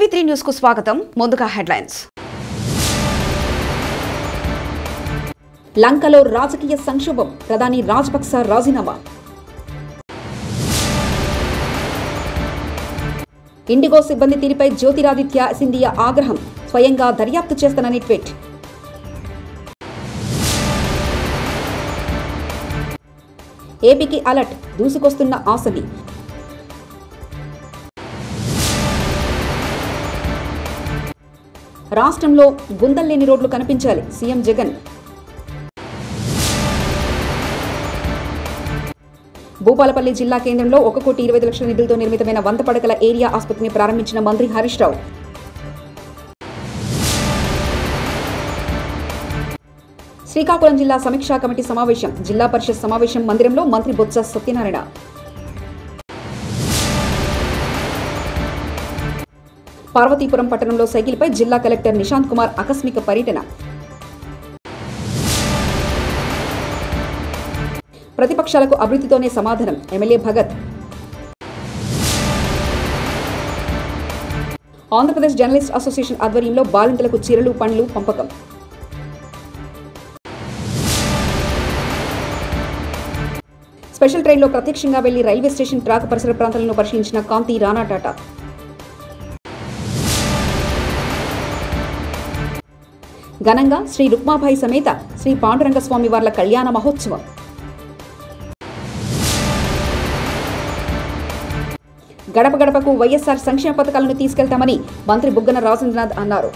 Three news కు స్వాగతం ముందుగా హెడ్లైన్స్ లంకలో రాజకీయ సంక్షోభం ప్రధాని రాజపక్స రాజీనామా ఇండిగో సిబ్బంది తీరుపై జ్యోతిరాదిత్య సింధియా ఆగ్రహం స్వయంగా దర్యాప్తు చేస్తానని ట్వీట్ ఏపీకి అలర్ట్ దూసుకొస్తున్న ఆసలి రాష్ట్రంలో గుంతల్లేని రోడ్లు కనిపించాలి సీఎం జగన్ భూపాలపల్లి జిల్లా కేంద్రంలో ఒక కోటి ఇరవై ఐదు లక్షల నిధులతో నిర్మితమైన వంద పడకల ఏరియా ఆసుపత్రిని ప్రారంభించిన మంత్రి హరీష్ రావు శ్రీకాకుళం జిల్లా సమీక్షా కమిటీ సమావేశం జిల్లా పరిషత్ సమావేశం మందిరంలో మంత్రి బొత్స సత్యనారాయణ పార్వతీపురం పట్టణంలో సైకిల్పై జిల్లా కలెక్టర్ నిశాంత్ కుమార్ ఆకస్మిక పర్యటన ప్రతిపక్షాలకు అభివృద్ధితోనే సమాధానం MLA Bhagat Andhra Pradesh journalist association ఆధ్వర్యంలో బాలింతలకు చీరలు పండ్లు పంపకం స్పెషల్ ట్రైన్లో ప్రత్యక్షంగా వెళ్లి రైల్వే స్టేషన్ ట్రాక్ పరిసర ప్రాంతాలను పరిశీలించిన కాంతి రాణా టాటా ఘనంగా శ్రీ రుక్మాబాయి సమేత శ్రీ పాండురంగ స్వామి వార్ల కళ్యాణ మహోత్సవం గడప గడపకు వైఎస్ఆర్ సంక్షేమ పథకాలను తీసుకెళ్తామని మంత్రి బుగ్గన రాజేంద్రనాథ్ అన్నారు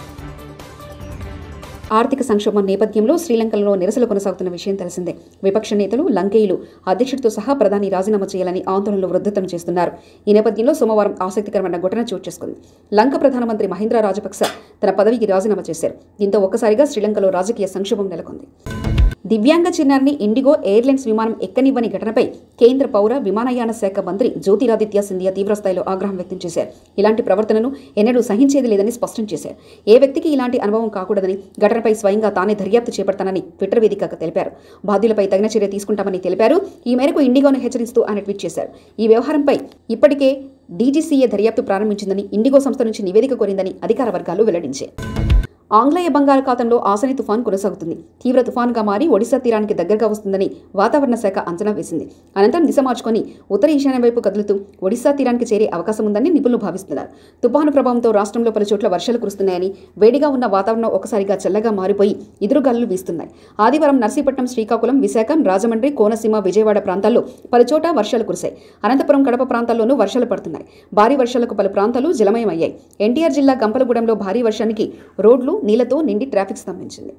ఆర్థిక సంక్షోభం నేపథ్యంలో శ్రీలంకలో నిరసనలు కొనసాగుతున్న విషయం తెలిసిందే విపక్ష నేతలు లంకేయులు అధ్యక్షుడితో సహా ప్రధాని రాజీనామా చేయాలని ఆందోళనలు వృద్ధతం చేస్తున్నారు ఈ నేపథ్యంలో సోమవారం ఆసక్తికరమైన ఘటన చోటు చేసుకుంది లంక ప్రధానమంత్రి మహేంద్ర రాజపక్స తన పదవికి రాజీనామా చేశారు దీంతో ఒక్కసారిగా శ్రీలంకలో రాజకీయ సంక్షోభం నెలకొంది దివ్యాంగ చిన్నారిని ఇండిగో ఎయిర్లైన్స్ విమానం ఎక్కనివ్వని ఘటనపై కేంద్ర పౌర విమానయాన శాఖ మంత్రి జ్యోతిరాదిత్య సింధియా తీవ్రస్థాయిలో ఆగ్రహం వ్యక్తం చేశారు ఇలాంటి ప్రవర్తనను ఎన్నడూ సహించేది లేదని స్పష్టం చేశారు ఏ వ్యక్తికి ఇలాంటి అనుభవం కాకూడదని ఘటనపై స్వయంగా తానే దర్యాప్తు చేపడతానని ట్విట్టర్ వేదికగా తెలిపారు బాధ్యులపై తగిన చర్య తీసుకుంటామని తెలిపారు ఈ మేరకు ఇండిగోను హెచ్చరిస్తూ ఆయన ట్వీట్ చేశారు ఈ వ్యవహారంపై ఇప్పటికే డీజీసీఏ దర్యాప్తు ప్రారంభించిందని ఇండిగో సంస్థ నుంచి నివేదిక కోరిందని అధికార వర్గాలు వెల్లడించాయి ఆంగ్లేయ బంగాళాఖాతంలో ఆసని తుఫాన్ కొనసాగుతుంది తీవ్ర తుఫాన్గా మారి ఒడిశా తీరానికి దగ్గరగా వస్తుందని వాతావరణ శాఖ అంచనా వేసింది అనంతరం దిశ మార్చుకొని ఉత్తర ఈశాన్య వైపు కదులుతూ ఒడిశా తీరానికి చేరే అవకాశం ఉందని నిపుణులు భావిస్తున్నారు తుఫాను ప్రభావంతో రాష్ట్రంలో పలు చోట్ల వర్షాలు కురుస్తున్నాయని వేడిగా ఉన్న వాతావరణం ఒకసారిగా చల్లగా మారిపోయి ఎదురుగాలులు వీస్తున్నాయి ఆదివారం నర్సీపట్నం శ్రీకాకుళం విశాఖ రాజమండ్రి కోనసీమ విజయవాడ ప్రాంతాల్లో పలుచోట వర్షాలు కురిశాయి అనంతపురం కడప ప్రాంతాల్లోనూ వర్షాలు పడుతున్నాయి భారీ వర్షాలకు పలు ప్రాంతాలు జలమయమయ్యాయి ఎన్టీఆర్ జిల్లా గంపలగూడెంలో భారీ వర్షానికి రోడ్లు నీళ్లతో నిండి ట్రాఫిక్ స్తంభించింది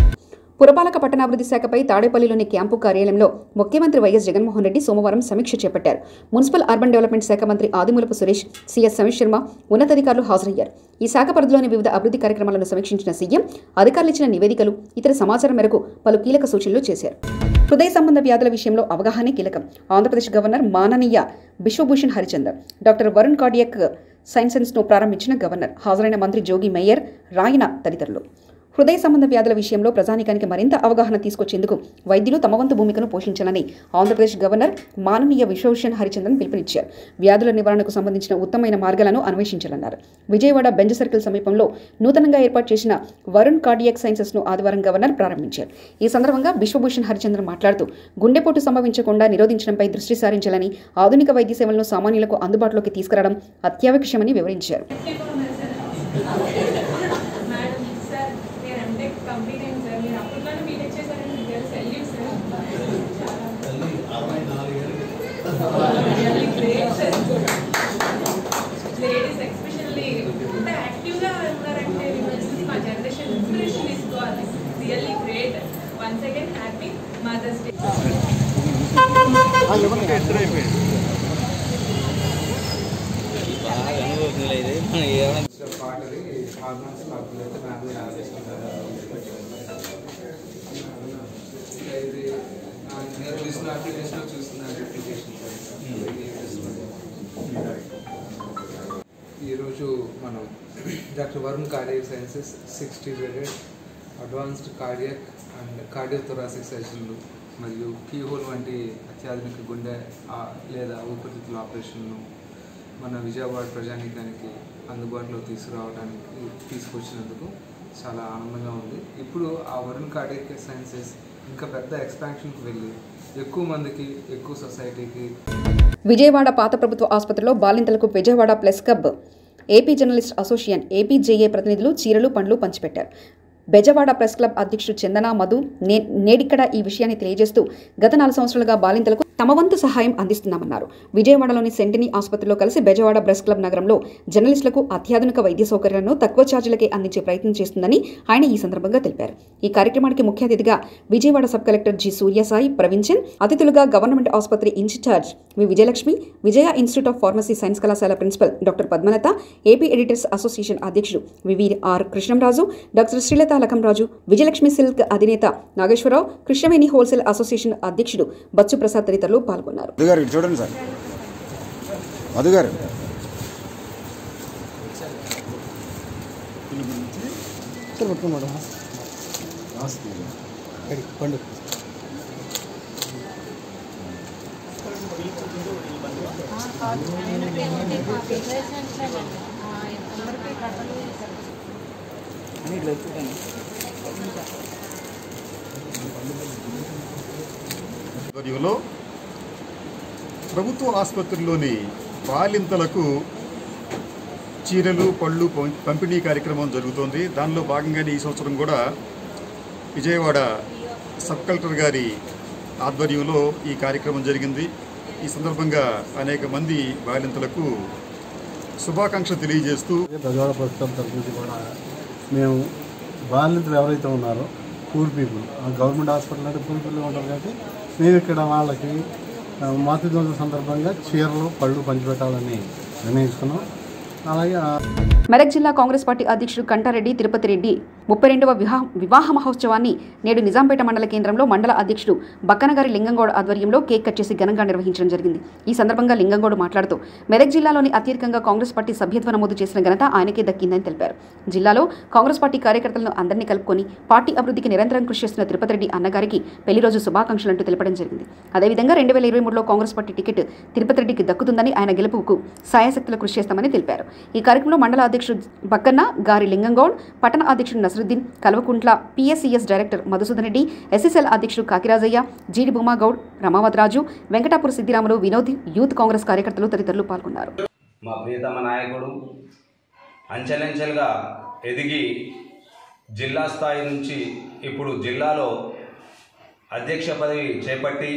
పురపాలక పట్టణాభివృద్ధి శాఖపై తాడేపల్లిలోని క్యాంపు కార్యాలయంలో ముఖ్యమంత్రి వైఎస్ జగన్మోహన్ రెడ్డి సోమవారం సమీక్ష చేపట్టారు మున్సిపల్ అర్బన్ డెవలప్మెంట్ శాఖ మంత్రి ఆదిమూలపు సురేష్ సీఎస్ సమీర్ శర్మ ఉన్నతాధికారులు హాజరయ్యారు ఈ శాఖ పరిధిలోని వివిధ అభివృద్ధి కార్యక్రమాలను సమీక్షించిన సీఎం అధికారులు ఇచ్చిన నివేదికలు ఇతర సమాచారం మేరకు పలు కీలక సూచనలు చేశారు హృదయ సంబంధ వ్యాధుల విషయంలో అవగాహన కీలకం ఆంధ్రప్రదేశ్ గవర్నర్ మాననీయ బిశ్వభూషణ్ హరిచందర్ డాక్టర్ వరుణ్ కార్డియక్ సైన్సెన్స్ను ప్రారంభించిన గవర్నర్ హాజరైన మంత్రి జోగి మేయర్ రాయన తదితరులు హృదయ సంబంధ వ్యాధుల విషయంలో ప్రజానికానికి మరింత అవగాహన తీసుకొచ్చేందుకు వైద్యులు తమ వంతు భూమికను పోషించాలని ఆంధ్రప్రదేశ్ గవర్నర్ మాననీయ విశ్వభూషణ్ హరిచందన్ పిలుపునిచ్చారు వ్యాధుల నివారణకు సంబంధించిన ఉత్తమమైన మార్గాలను అన్వేషించాలన్నారు విజయవాడ బెంజ్ సర్కిల్ సమీపంలో నూతనంగా ఏర్పాటు చేసిన వరుణ్ కార్డియాక్ సైన్సెస్ను ఆదివారం గవర్నర్ ప్రారంభించారు ఈ సందర్భంగా బిశ్వభూషణ్ హరిచందన్ మాట్లాడుతూ గుండెపోటు సంభవించకుండా నిరోధించడంపై దృష్టి సారించాలని ఆధునిక వైద్య సేవలను సామాన్యులకు అందుబాటులోకి తీసుకురావడం అత్యావశ్యమని వివరించారు మేడం సార్ నేను ఎంటెక్ కంప్లీట్ అయింది సార్ మీరు అప్పట్లోనే బీటెక్ చేశారని మీకు తెలుసు salute sir Really great, sir. Ladies especially ఇంత యాక్టివ్గా ఉన్నారంటే చూసి మా జనరేషన్ ఇన్స్పిరేషన్ తీసుకోవాలి really great once again happy mother's day బాగా అనుభవం ఇది మనం ఏమైనా పాటది హార్మోన్స్ కాకపోతే నాకు యాడ్ చేసుకుంటారు ఇది ఆ, నేను చూసిన అప్లికేషన్ చూసిన అప్లికేషన్ ఈరోజు మనం doctor Varun cardiac sciences sixty bedded advanced cardiac and cardiothoracic సర్జన్లు మరియు కీహోల్ వంటి అత్యాధునిక గుండె ఆ, లేదా ఊపిరితిత్తుల ఆపరేషన్లు మన విజయవాడ ప్రజానీకానికి అందుబాటులో తీసుకురావడానికి తీసుకొచ్చినందుకు చాలా ఆనందంగా ఉంది ఇప్పుడు ఆ వరుణ్ కార్డియక్ సైన్సెస్ ఇంకా పెద్ద ఎక్స్పాన్షన్కి వెళ్ళి ఎక్కువ మందికి ఎక్కువ సొసైటీకి విజయవాడ పాత ప్రభుత్వ ఆసుపత్రిలో బాలింతలకు Vijayawada plus club AP journalist association APJA ప్రతినిధులు చీరలు పండ్లు పంచిపెట్టారు బెజవాడ ప్రెస్ క్లబ్ అధ్యక్షుడు చందన మధు నే నేడిక్కడ ఈ విషయాన్ని తెలియజేస్తూ గత నాలుగు సంవత్సరాలుగా బాలింతలకు తమ వంతు సహాయం అందిస్తున్నామన్నారు విజయవాడలోని సెంటినీ ఆసుపత్రిలో కలిసి బెజవాడ ప్రెస్ క్లబ్ నగరంలో జర్నలిస్టులకు అత్యాధునిక వైద్య సౌకర్యాలను తక్కువ ఛార్జీలకే అందించే ప్రయత్నం చేస్తుందని ఆయన ఈ సందర్భంగా తెలిపారు ఈ కార్యక్రమానికి ముఖ్య అతిథిగా Vijayawada sub collector G Suryasai Praveen Chand అతిథులుగా గవర్నమెంట్ ఆసుపత్రి incharge V Vijayalakshmi Vijaya institute of pharmacy science కళాశాల principal doctor Padmalatha AP editors association అధ్యక్షుడు VV R Krishnamraju doctor Srilatha Lakamraju Vijayalakshmi silk అధినేత నాగేశ్వరరావు కృష్ణవేణి హోల్సేల్ అసోసియేషన్ అధ్యక్షుడు బచ్చు ప్రసాద్ తదితరులు పాల్గొన్నారు మధు గారు ఇటు చూడండి సార్ మధు గారు సార్ పట్టుకోండి మేడం పండు ఆధ్వర్యంలో ప్రభుత్వ ఆసుపత్రిలోని బాలింతలకు చీరలు పళ్ళు పం- పంపిణీ కార్యక్రమం జరుగుతోంది దానిలో భాగంగానే ఈ సంవత్సరం కూడా విజయవాడ సబ్ కలెక్టర్ గారి ఆధ్వర్యంలో ఈ కార్యక్రమం జరిగింది ఈ సందర్భంగా అనేక మంది బాలింతలకు శుభాకాంక్షలు తెలియజేస్తూ బెజవాడ ప్రస్తుతం తరఫు నుంచి కూడా మేము బాలింతలు ఎవరైతే ఉన్నారో పూర్ పీపుల్ గవర్నమెంట్ హాస్పిటల్ అంటే పూర్ పీపుల్ ఉంటారు కాబట్టి మేము ఇక్కడ వాళ్ళకి ఆ, మాతృదివసం సందర్భంగా చీరలు పళ్ళు పంచిపెట్టాలని నిర్ణయించుకున్నాం అలాగే ఆ మెదక్ జిల్లా కాంగ్రెస్ పార్టీ అధ్యక్షుడు కంటారెడ్డి తిరుపతి రెడ్డి ముప్పై రెండవ వివాహ వివాహ మహోత్సవాన్ని నేడు నిజాంపేట మండల కేంద్రంలో మండల అధ్యక్షుడు బక్కనగారి లింగంగౌడ్ ఆధ్వర్యంలో కేక్ కట్ చేసి ఘనంగా నిర్వహించడం జరిగింది ఈ సందర్భంగా లింగంగౌడ్ మాట్లాడుతూ మెదక్ జిల్లాలోని అత్యధికంగా కాంగ్రెస్ పార్టీ సభ్యత్వ నమోదు చేసిన ఘనత ఆయనకే దక్కిందని తెలిపారు జిల్లాలో కాంగ్రెస్ పార్టీ కార్యకర్తలను అందరినీ కలుపుకొని పార్టీ అభివృద్ధికి నిరంతరం కృషి చేస్తున్న తిరుపతి రెడ్డి అన్నగారికి పెళ్లి రోజు శుభాకాంక్షలు అంటూ తెలపడం జరిగింది అదేవిధంగా రెండు వేల ఇరవై మూడులో కాంగ్రెస్ పార్టీ టికెట్ తిరుపతి రెడ్డికి దక్కుతుందని ఆయన గెలుపుకు సాయశక్తుల కృషి చేస్తామని తెలిపారు ఈ కార్యక్రమంలో మండల అధ్యక్షుడు బక్కన్న గారి లింగంగౌడ్ పట్టణ అధ్యక్షుడు Nasaruddin Kalvakuntla PSCS director Madhusudan Reddy SSL అధ్యక్షుడు కాకిరాజయ్య జీడి భూమాగౌడ్ రమావతరాజు వెంకటాపుర సిద్దిరాములు వినోద్ యూత్ కాంగ్రెస్ కార్యకర్తలు తదితరులు పాల్గొన్నారు మా ప్రియతమ నాయకుడు అంచెలంచెలుగా ఎదిగి జిల్లా స్థాయి నుంచి ఇప్పుడు జిల్లాలో అధ్యక్ష పదవి చేపట్టి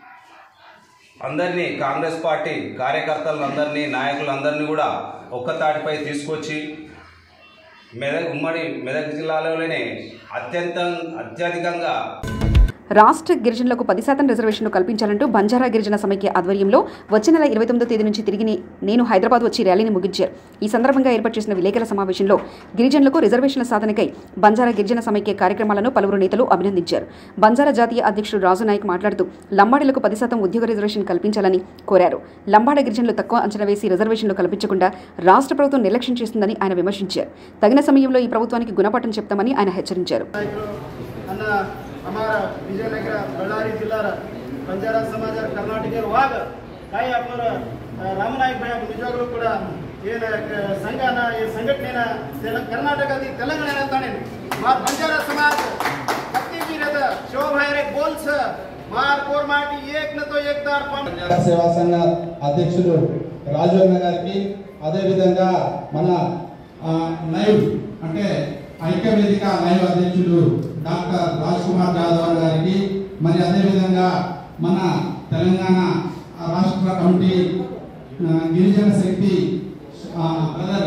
అందరినీ కాంగ్రెస్ పార్టీ కార్యకర్తలందరినీ నాయకులందరినీ కూడా ఒక్కతాటిపై తీసుకొచ్చి మెదక్ ఉమ్మడి మెదక్ జిల్లాలోనే అత్యంత అత్యధికంగా రాష్ట్ర గిరిజనులకు పది శాతం రిజర్వేషన్లు కల్పించాలంటూ బంజారా గిరిజన సమైక్య ఆధ్వర్యంలో వచ్చే నెల ఇరవై తొమ్మిదో తేదీ నుంచి తిరిగి నే- నేను హైదరాబాద్ వచ్చి ర్యాలీని ముగించారు ఈ సందర్భంగా ఏర్పాటు చేసిన విలేకరుల సమావేశంలో గిరిజనులకు రిజర్వేషన్ల సాధనకై బంజారా గిరిజన సమైక్య కార్యక్రమాలను పలువురు నేతలు అభినందించారు బంజారా జాతీయ అధ్యక్షుడు రాజు నాయక్ మాట్లాడుతూ లంబాడీలకు పది శాతం ఉద్యోగ రిజర్వేషన్ కల్పించాలని కోరారు లంబాడ గిరిజనులు తక్కువ అంచనా వేసి రిజర్వేషన్లు కల్పించకుండా రాష్ట్ర ప్రభుత్వం నిర్లక్ష్యం చేస్తుందని ఆయన విమర్శించారు తగిన సమయంలో ఈ ప్రభుత్వానికి గుణపాఠం చెప్తామని ఆయన హెచ్చరించారు ಅನ್ನ ಹಮಾರ ವಿಜಯನಗರ ಬಳ್ಳಾರಿ ಜಿಲ್ಲಾರ ಬಂಜಾರ ಸಮಾಜ ಕರ್ನಾಟಕ ವಾಗ ಕಾಯಿ ಅಪ್ಪರ ರಾಮನಾಯಕ್ ಭಯ ನಿಜವಾಗ್ಲೂ ಕೂಡ ಏನ ಕ- ಸಂಘನ ಈ ಸಂಘಟನೆನ ತೆಲ- ಕರ್ನಾಟಕದ ತೆಲಂಗಾಣ ಅಂತಾನೆ ಮಾರ್ ಬಂಜಾರ ಸಮಾಜ ಭಕ್ತಿ ವೀರದ ಶಿವಭಾಯರೆ ಬೋಲ್ಸ್ ಮಾರ್ ಕೋರ್ ಮಾಟಿ ಏಕ್ ನ తో ఏక్ దార్ పం సేవా సంఘ అధ్యక్షుడు రాజు అన్న గారికి అదేవిధంగా మన ఆ, నైవ్ అంటే ఐక్యవేదిక నైవ్ అధ్యక్షుడు డాక్టర్ రాజ్ కుమార్ యాదవ్ అన్న గారికి మరి అదేవిధంగా మన తెలంగాణ రాష్ట్ర కమిటీ ఆ, గిరిజన శక్తి ఆ, బ్రదర్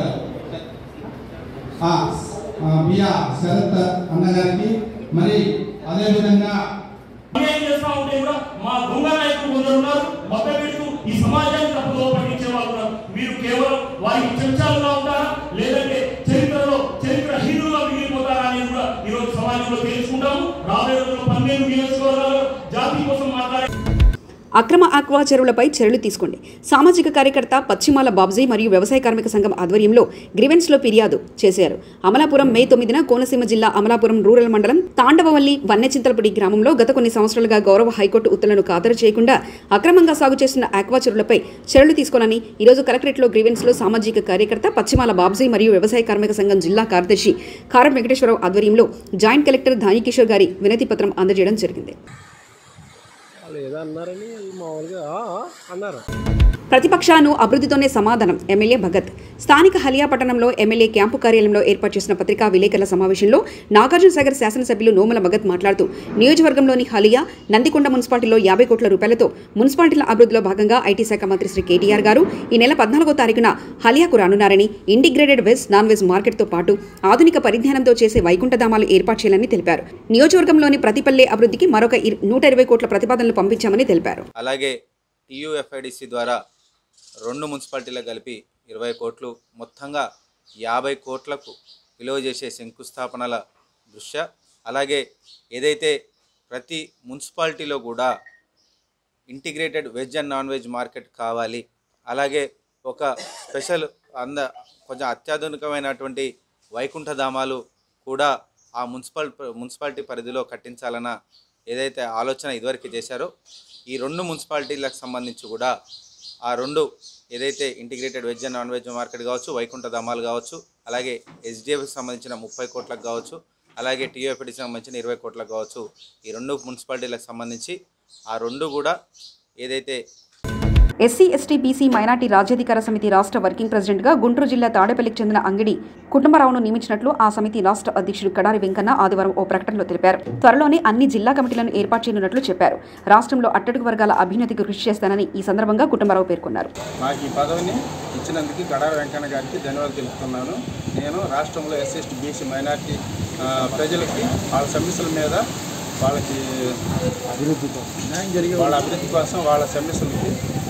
ఆ, ఆ, బియా శరత్ అన్న గారికి మరి అదేవిధంగా అన్యాయం చేస్తా ఉంటే కూడా మా దొంగ నాయకులు కొందరు ఉన్నారు మభ్య పెడుతూ ఈ సమాజాన్ని తప్పుదో పట్టించే వాళ్ళు ఉన్నారు మీరు కేవలం వారికి చెంచాలుగా ఉంటారా లేదంటే చరిత్రలో చరిత్ర హీరోగా మిగిలిపోతారా అనేది కూడా ఈ రోజు సమాజంలో తెలుసుకుంటాము రాబోయే రోజుల్లో పన్నెండు నియోజకవర్గాలు జాతి కోసం మాట్లాడే అక్రమ ఆక్వా చెరువులపై చర్యలు తీసుకోండి సామాజిక కార్యకర్త పశ్చిమాల బాబ్జీ మరియు వ్యవసాయ కార్మిక సంఘం ఆధ్వర్యంలో గ్రీవెన్స్లో ఫిర్యాదు చేశారు అమలాపురం మే తొమ్మిదిన కోనసీమ జిల్లా అమలాపురం రూరల్ మండలం తాండవవల్లి వన్నెచింతలపూడి గ్రామంలో గత కొన్ని సంవత్సరాలుగా గౌరవ హైకోర్టు ఉత్తర్వులను ఖాతరు చేయకుండా అక్రమంగా సాగు చేస్తున్న ఆక్వా చెరువులపై చర్యలు తీసుకోవాలని ఈరోజు కలెక్టరేట్లో గ్రీవెన్స్లో సామాజిక కార్యకర్త పశ్చిమాల బాబ్జీ మరియు వ్యవసాయ కార్మిక సంఘం జిల్లా కార్యదర్శి కారం వెంకటేశ్వరరావు ఆధ్వర్యంలో జాయింట్ కలెక్టర్ ధానికిషోర్ గారి వినతి పత్రం అందజేయడం జరిగింది వాళ్ళు ఏదో అన్నారని మామూలుగా "ఆ, ఆ" అన్నారు ప్రతిపక్షాలను అభివృద్ధితోనే సమాధానం ఎమ్మెల్యే భగత్ స్థానిక హలియా పట్టణంలో ఎమ్మెల్యే క్యాంపు కార్యాలయంలో ఏర్పాటు చేసిన పత్రికా విలేకరుల సమావేశంలో నాగార్జున సాగర్ శాసనసభ్యులు నోముల భగత్ మాట్లాడుతూ నియోజకవర్గంలోని హలియా నందికొండ మున్సిపాలిటీలో యాభై కోట్ల రూపాయలతో మున్సిపాలిటీల అభివృద్ధిలో భాగంగా ఐటీ శాఖ మంత్రి శ్రీ కేటీఆర్ గారు ఈ నెల పద్నాలుగో తారీఖున హలియాకు రానున్నారని ఇంటిగ్రేటెడ్ వెజ్ నాన్ వెజ్ మార్కెట్తో పాటు ఆధునిక పరిజ్ఞానంతో చేసే వైకుంఠధామాలు ఏర్పాటు చేయాలని తెలిపారు నియోజకవర్గంలోని ప్రతిపల్లె అభివృద్ధికి మరొక ఇర్- నూట ఇరవై కోట్ల ప్రతిపాదనలు పంపించామని తెలిపారు అలాగే టీయూఎఫ్ఐడిసి ద్వారా రెండు మున్సిపాలిటీలకు కలిపి ఇరవై కోట్లు మొత్తంగా యాభై కోట్లకు విలువ చేసే శంకుస్థాపనల దృష్ట్యా అలాగే ఏదైతే ప్రతి మున్సిపాలిటీలో కూడా integrated veg and non veg market కావాలి అలాగే ఒక స్పెషల్ అంద కొంచెం అత్యాధునికమైనటువంటి వైకుంఠధామాలు కూడా ఆ మున్సిపల్ మున్సిపాలిటీ పరిధిలో కట్టించాలన్న ఏదైతే ఆలోచన ఇదివరకు చేశారో ఈ రెండు మున్సిపాలిటీలకు సంబంధించి కూడా ఆ రెండు ఏదైతే integrated veg and non veg market కావచ్చు వైకుంఠ ధామాలు కావచ్చు అలాగే ఎస్డిఎఫ్కి సంబంధించిన ముప్పై కోట్లకు కావచ్చు అలాగే టీఎఫ్డికి సంబంధించిన ఇరవై కోట్లకు కావచ్చు ఈ రెండు మున్సిపాలిటీలకు సంబంధించి ఆ రెండు కూడా ఏదైతే ఎస్సీ ఎస్టీ బీసీ మైనార్టీ రాజ్యాధికార సమితి రాష్ట్ర వర్కింగ్ ప్రెసిడెంట్గా గుంటూరు జిల్లా తాడేపల్లికి చెందిన అంగిడి కుటుంబరావును నియమించినట్లు ఆ సమితి రాష్ట్ర అధ్యక్షుడు కడారి వెంకన్న ఆదివారం ఓ ప్రకటనలో తెలిపారు త్వరలోనే అన్ని జిల్లా కమిటీలను ఏర్పాటు చేయనున్నట్లు చెప్పారు రాష్ట్రంలో అట్టడుగు వర్గాల అభ్యున్నతికి కృషి చేస్తానని ఈ సందర్భంగా కుటుంబరావు పేర్కొన్నారు నాకు ఈ పదవిని ఇచ్చినందుకు గడార వెంకన్న గారికి ధన్యవాదాలు తెలుపుతున్నాను నేను రాష్ట్రంలో ఎస్ఎస్టీ బీసీ మైనార్టీ ఆ, ప్రజలకి వాళ్ళ సమస్యల మీద వాళ్ళకి అభివృద్ధి వాళ్ళ అభివృద్ధి కోసం వాళ్ళ సమస్యలకి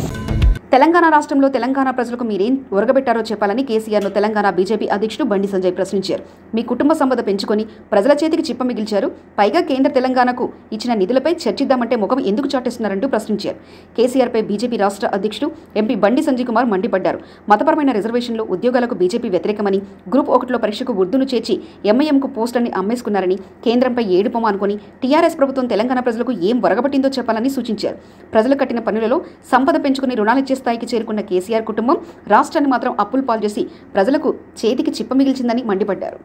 తెలంగాణ రాష్ట్రంలో తెలంగాణ ప్రజలకు మీరేం ఒరగబెట్టారో చెప్పాలని కేసీఆర్ను తెలంగాణ బీజేపీ అధ్యక్షుడు బండి సంజయ్ ప్రశ్నించారు మీ కుటుంబ సంపద పెంచుకొని ప్రజల చేతికి చిప్ప మిగిల్చారు పైగా కేంద్ర తెలంగాణకు ఇచ్చిన నిధులపై చర్చిద్దామంటే ముఖం ఎందుకు చాటేస్తున్నారంటూ ప్రశ్నించారు కేసీఆర్పై బీజేపీ రాష్ట్ర అధ్యక్షుడు ఎంపీ బండి సంజయ్ కుమార్ మండిపడ్డారు మతపరమైన రిజర్వేషన్లు ఉద్యోగాలకు బీజేపీ వ్యతిరేకమని గ్రూప్ ఒకటిలో పరీక్షకు ఉర్దూను చేర్చి ఎంఐఎంకు పోస్టులని అమ్మేసుకున్నారని కేంద్రంపై ఏడుపమా అనుకుని టీఆర్ఎస్ ప్రభుత్వం తెలంగాణ ప్రజలకు ఏం ఒరగబట్టిందో చెప్పాలని సూచించారు ప్రజలు కట్టిన పన్నులలో సంపద పెంచుకుని రుణాలిచ్చే స్థాయికి చేరుకున్న కేసీఆర్ కుటుంబం రాష్ట్రాన్ని మాత్రం అప్పులు పాలు చేసి ప్రజలకు చేతికి చిప్ప మిగిల్చిందని మండిపడ్డారు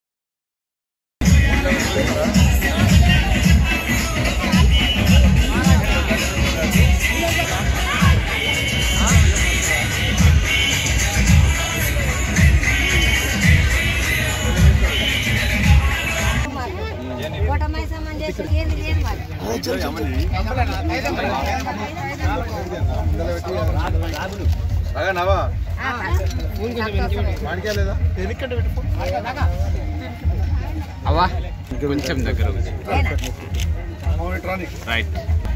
అవ్వా కొంచెం దగ్గర రైట్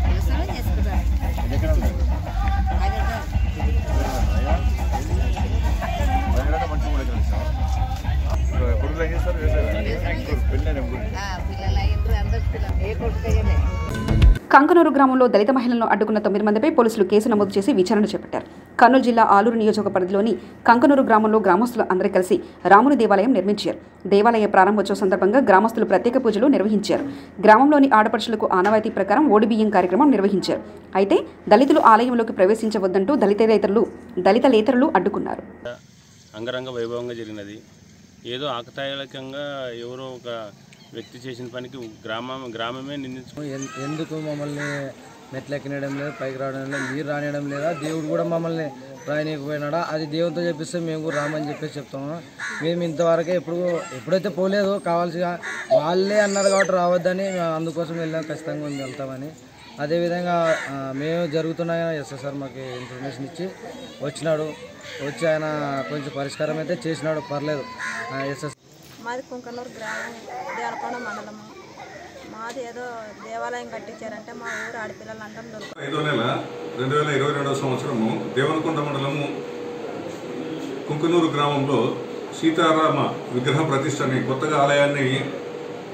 కంకనూరు గ్రామంలో దళిత మహిళలను అడ్డుకున్న తొమ్మిది మందిపై పోలీసులు కేసు నమోదు చేసి విచారణ చేపట్టారు కర్నూలు జిల్లా ఆలూరు నియోజక పరిధిలోని కంకనూరు గ్రామంలో గ్రామస్తులు అందరూ కలిసి రాముని దేవాలయం నిర్మించారు దేవాలయ ప్రారంభోత్సవ సందర్భంగా గ్రామస్తులు ప్రత్యేక పూజలు నిర్వహించారు గ్రామంలోని ఆడపడుచులకు ఆనవాయితీ ప్రకారం ఓడిబియ్యం కార్యక్రమం నిర్వహించారు అయితే దళితులు ఆలయంలోకి ప్రవేశించవద్దంటూ దళితేతరులు దళితలేతరులు అడ్డుకున్నారు అంగరంగ వైభవంగా జరిగినది ఏదో ఆకతాయిలకంగా ఎవరో ఒక వ్యక్తి చేసిన పనికి గ్రామం గ్రామమే నిందించు ఎన్- ఎందుకు మమ్మల్ని మెట్లెక్కనడం లేదు పైకి రావడం లేదు మీరు రానియడం లేదా దేవుడు కూడా మమ్మల్ని రాయనీయకపోయినాడా అది దేవునితో చెప్పిస్తే మేము కూడా రామని చెప్పేసి చెప్తాము మేము ఇంతవరకే ఎప్పుడు ఎప్పుడైతే పోలేదు కావాల్సిగా వాళ్ళే అన్నారు కాబట్టి రావద్దని మేము అందుకోసం వెళ్ళాం ఖచ్చితంగా మేము వెళ్తామని అదేవిధంగా ఆ, మేము జరుగుతున్నాయని ఎస్ఎస్ఆర్ మాకు ఇన్ఫర్మేషన్ ఇచ్చి వచ్చినాడు వచ్చి ఆయన కొంచెం పరిష్కారం అయితే చేసినాడు పర్లేదు ఎస్ఎస్ మాది కుంకనూరు గ్రామం దేవరకొండ మండలము మాది ఏదో దేవాలయం కట్టించారంటే మా ఊరు ఆడపిల్లలందరం దొరుకుతారు ఐదో నెల రెండు వేల ఇరవై రెండవ సంవత్సరము దేవనకొండ మండలము కుంకునూరు గ్రామంలో సీతారామ విగ్రహ ప్రతిష్ట అని కొత్తగా ఆలయాన్ని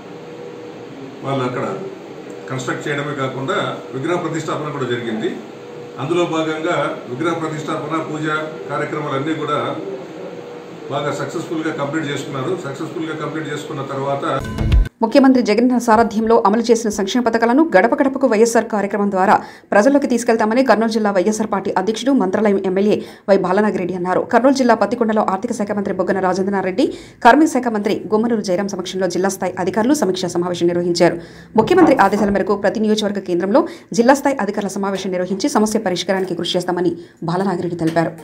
వాళ్ళు అక్కడ కన్స్ట్రక్ట్ చేయడమే కాకుండా విగ్రహ ప్రతిష్టాపన కూడా జరిగింది అందులో భాగంగా విగ్రహ ప్రతిష్టాపన పూజ కార్యక్రమాలన్నీ కూడా బాగా సక్సెస్ఫుల్గా కంప్లీట్ చేసుకున్నారు సక్సెస్ఫుల్గా కంప్లీట్ చేసుకున్న తర్వాత ముఖ్యమంత్రి జగన్ సారథ్యంలో అమలు చేసిన సంక్షేమ పథకాలను గడప గడపకు వైఎస్ఆర్ కార్యక్రమం ద్వారా ప్రజల్లోకి తీసుకెళ్తామని కర్నూలు జిల్లా వైఎస్ఆర్ పార్టీ అధ్యక్షుడు మంత్రాలయం ఎమ్మెల్యే వై బాలనాగిరెడ్డి అన్నారు కర్నూలు జిల్లా పత్తికొండలో ఆర్థిక శాఖ మంత్రి బొగ్గన రాజేంద్రనారెడ్డి కార్మిక శాఖ మంత్రి గుమ్మనూరు జయరాం సమక్షంలో జిల్లా స్థాయి అధికారులు సమీక్షా సమావేశం నిర్వహించారు ముఖ్యమంత్రి ఆదేశాల మేరకు ప్రతి నియోజకవర్గ కేంద్రంలో జిల్లా స్థాయి అధికారుల సమావేశం నిర్వహించి సమస్య పరిష్కారానికి కృషి చేస్తామని బాలనాగిరెడ్డి తెలిపారు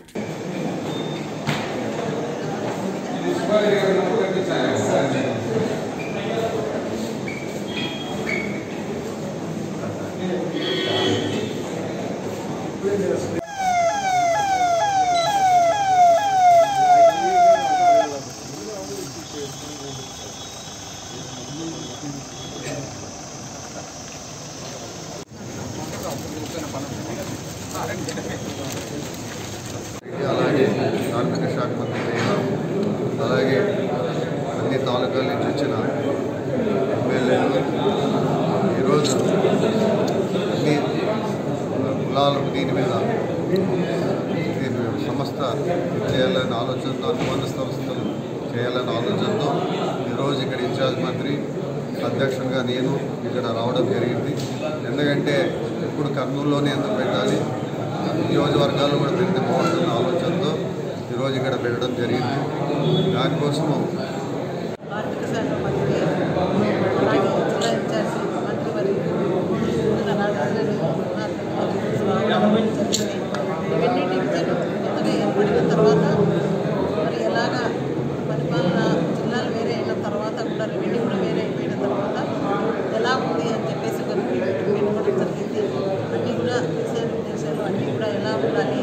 అలాగే కార్మిక శాఖ మంత్రి జయరాం అలాగే అన్ని తాలూకాల నుంచి వచ్చిన ఎమ్మెల్యేలు ఈరోజు అన్ని కులాలకు దీని మీద దీని సంస్థ చేయాలని ఆలోచనతో అనుబంధ సంస్థలు చేయాలని ఆలోచనతో ఈరోజు ఇక్కడ ఇన్ఛార్జ్ మంత్రి అధ్యక్షునిగా నేను ఇక్కడ రావడం జరిగింది ఎందుకంటే ఇప్పుడు కర్నూలులోనే ఎందుకు పెట్టాలి నియోజకవర్గాలు కూడా పెడితే బాగుంటుందన్న ఆలోచనతో ఈరోజు ఇక్కడ పెట్టడం జరిగింది దానికోసము ఆర్థిక శాఖ మంత్రి అలాగే జిల్లా ఇన్ఛార్జి మంత్రి వర్యులు నాగార్జున రావడం జరిగింది రెవెన్యూ డివిజన్ కొత్తగా ఏర్పడిన తర్వాత మరి ఎలాగా పరిపాలన జిల్లాలు వేరే అయిన తర్వాత కూడా రెవెన్యూ కూడా వేరే అయిపోయిన తర్వాత ఎలా ఉంది అని చెప్పేసి ఒక మీటింగ్ పెట్టుకోవడం జరిగింది అన్నీ కూడా దిశా నిర్దేశాలు అన్నీ కూడా ఎలా ఉండాలి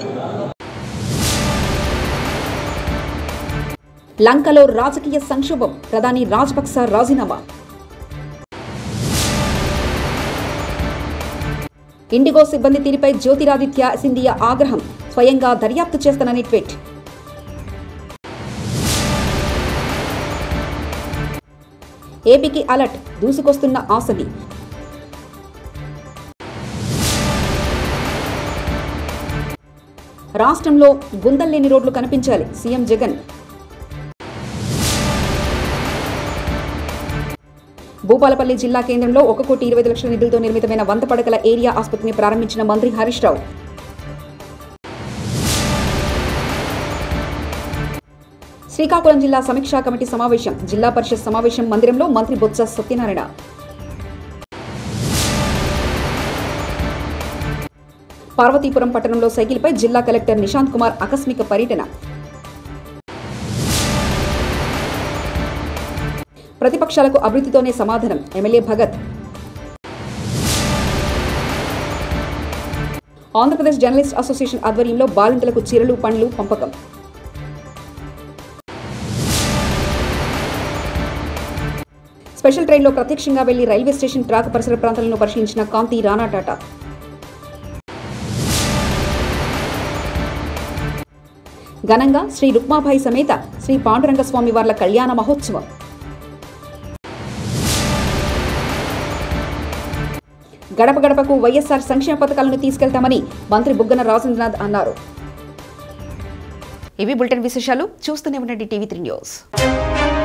లంకలో రాజకీయ సంక్షోభం ప్రధాని రాజపక్స రాజీనామా ఇండిగో సిబ్బంది తీరుపై జ్యోతిరాదిత్య సింధియా ఆగ్రహం స్వయంగా దర్యాప్తు చేస్తానని ట్వీట్ ఏపీకి అలర్ట్ దూసుకొస్తున్న ఆసలి రాష్ట్రంలో గుంతల్లేని రోడ్లు కనిపించాలి సీఎం జగన్ భూపాలపల్లి జిల్లా కేంద్రంలో ఒక కోటి ఇరవై ఐదు లక్షల నిధులతో నిర్మితమైన వంద పడకల ఏరియా ఆసుపత్రిని ప్రారంభించిన మంత్రి హరీష్ రావు శ్రీకాకుళం జిల్లా సమీక్షా కమిటీ సమావేశం జిల్లా పరిషత్ సమావేశం మందిరంలో మంత్రి బొత్స సత్యనారాయణ పార్వతీపురం పట్టణంలో సైకిల్పై జిల్లా కలెక్టర్ నిశాంత్ కుమార్ ఆకస్మిక పర్యటన ప్రతిపక్షాలకు అభివృద్ధితోనే సమాధానం MLA Bhagat Andhra Pradesh journalist association ఆధ్వర్యంలో బాలింతలకు చీరలు పండ్లు పంపకం స్పెషల్ ట్రైన్లో ప్రత్యక్షంగా వెళ్లి రైల్వే స్టేషన్ ట్రాక్ పరిసర ప్రాంతాలను పరిశీలించిన కాంతి రాణా టాటా ఘనంగా శ్రీ రుక్మాభాయి సమేత శ్రీ పాండురంగ స్వామి వార్ల కళ్యాణ మహోత్సవం గడప గడపకు వైఎస్ఆర్ సంక్షేమ పథకాలను తీసుకెళ్తామని మంత్రి బుగ్గన రాజేంద్రనాథ్ అన్నారు ఇవి బులెటిన్ విశేషాలు చూస్తూనే ఉండండి టీవీ త్రీ న్యూస్